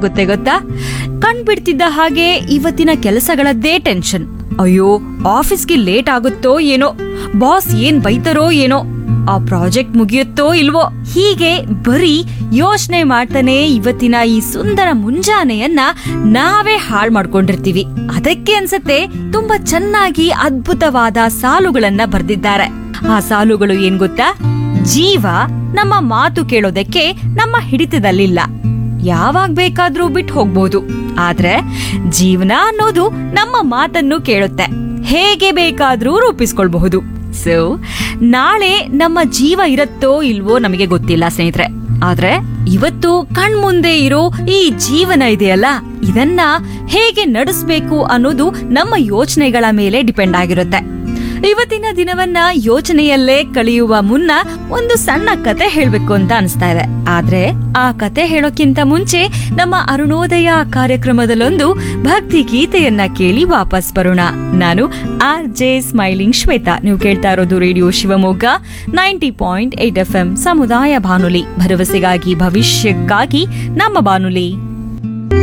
ಆಗುತ್ತೆ ಗೊತ್ತಾ ಕಣ್ಬಿಡ್ತಿದ್ದ ಹಾಗೆ ಇವತ್ತಿನ ಕೆಲಸಗಳದ್ದೇ ಟೆನ್ಷನ್ ಅಯ್ಯೋ ಆಫೀಸ್ಗೆ ಲೇಟ್ ಆಗುತ್ತೋ ಏನೋ ಬಾಸ್ ಏನ್ ಬೈತಾರೋ ಏನೋ ಆ ಪ್ರಾಜೆಕ್ಟ್ ಮುಗಿಯುತ್ತೋ ಇಲ್ವೋ ಹೀಗೆ ಬರೀ ಯೋಚನೆ ಮಾಡ್ತಾನೆ ಇವತ್ತಿನ ಈ ಸುಂದರ ಮುಂಜಾನೆಯನ್ನ ನಾವೇ ಹಾಳ್ ಮಾಡ್ಕೊಂಡಿರ್ತೀವಿ ಅದಕ್ಕೆ ಅನ್ಸತ್ತೆ ತುಂಬಾ ಚೆನ್ನಾಗಿ ಅದ್ಭುತವಾದ ಸಾಲುಗಳನ್ನ ಬರ್ದಿದ್ದಾರೆ ಆ ಸಾಲುಗಳು ಏನ್ ಗೊತ್ತಾ ಜೀವ ನಮ್ಮ ಮಾತು ಕೇಳೋದಕ್ಕೆ ನಮ್ಮ ಹಿಡಿತದಲ್ಲಿಲ್ಲ ಯಾವಾಗ ಬೇಕಾದ್ರೂ ಬಿಟ್ಟು ಹೋಗ್ಬೋದು ಆದ್ರೆ ಜೀವನ ಅನ್ನೋದು ನಮ್ಮ ಮಾತನ್ನು ಕೇಳುತ್ತೆ ಹೇಗೆ ಬೇಕಾದ್ರೂ ರೂಪಿಸ್ಕೊಳ್ಬಹುದು ಸೊ ನಾಳೆ ನಮ್ಮ ಜೀವ ಇರತ್ತೋ ಇಲ್ವೋ ನಮಗೆ ಗೊತ್ತಿಲ್ಲ ಸ್ನೇಹಿತರೆ ಆದ್ರೆ ಇವತ್ತು ಕಣ್ಮುಂದೆ ಇರೋ ಈ ಜೀವನ ಇದೆಯಲ್ಲ ಇದನ್ನ ಹೇಗೆ ನಡೆಸ್ಬೇಕು ಅನ್ನೋದು ನಮ್ಮ ಯೋಚನೆಗಳ ಮೇಲೆ ಡಿಪೆಂಡ್ ಆಗಿರುತ್ತೆ ಇವತ್ತಿನ ದಿನವನ್ನ ಯೋಚನೆಯಲ್ಲೇ ಕಳೆಯುವ ಮುನ್ನ ಒಂದು ಸಣ್ಣ ಕತೆ ಹೇಳ್ಬೇಕು ಅಂತ ಅನಿಸ್ತಾ ಇದೆ ಆದ್ರೆ ಆ ಕತೆ ಹೇಳೋಕ್ಕಿಂತ ಮುಂಚೆ ನಮ್ಮ ಅರುಣೋದಯ ಕಾರ್ಯಕ್ರಮದಲ್ಲೊಂದು ಭಕ್ತಿ ಗೀತೆಯನ್ನ ಕೇಳಿ ವಾಪಸ್ ಬರೋಣ ನಾನು ಆರ್ ಜೆ ಸ್ಮೈಲಿಂಗ್ ಶ್ವೇತಾ ನೀವು ಕೇಳ್ತಾ ಇರೋದು radio Shivamogga ninety point eight F M ಸಮುದಾಯ ಬಾನುಲಿ ಭರವಸೆಗಾಗಿ ಭವಿಷ್ಯಕ್ಕಾಗಿ ನಮ್ಮ ಬಾನುಲಿ